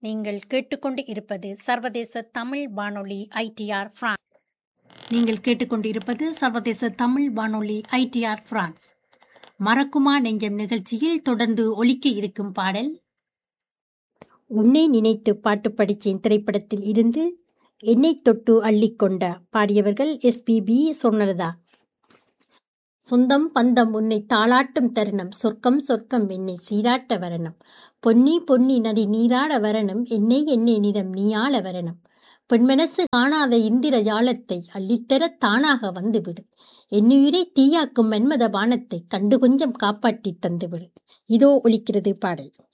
நீங்கள் கேட்டுக்கொண்டு இருப்பது சர்வதேச தமிழ் வானொலி ஐடிஆர் பிரான்ஸ் நீங்கள் கேட்டுக்கொண்டிருப்பது சர்வதேச தமிழ் வானொலி ஐடிஆர் பிரான்ஸ் மறக்குமா நெஞ்சம் நிகழ்ச்சியில் தொடர்ந்து ஒலிக்க இருக்கும் பாடல் உன்னை நினைத்து பாட்டு படிச்சேன் திரைப்படத்தில் இருந்து என்னை தொட்டு அள்ளிக்கொண்ட பாடியவர்கள் எஸ்பிபி சொன்னதா சொந்தம் பந்தம் உன்னை தாளாட்டும் தருணம் சொர்க்கம் சொர்க்கம் என்னை சீராட்ட வரணும் பொன்னி பொன்னி நதி நீராட வரணும் என்னை என்னை நிதம் நீயாள வரணும் பெண்மனசு காணாத இந்திர ஜாலத்தை அள்ளித்தர தானாக வந்துவிடு என்னுயிரை தீயாக்கும் மன்மத பானத்தை கண்டு கொஞ்சம் காப்பாற்றி தந்துவிடு இதோ ஒலிக்கிறது பாடல்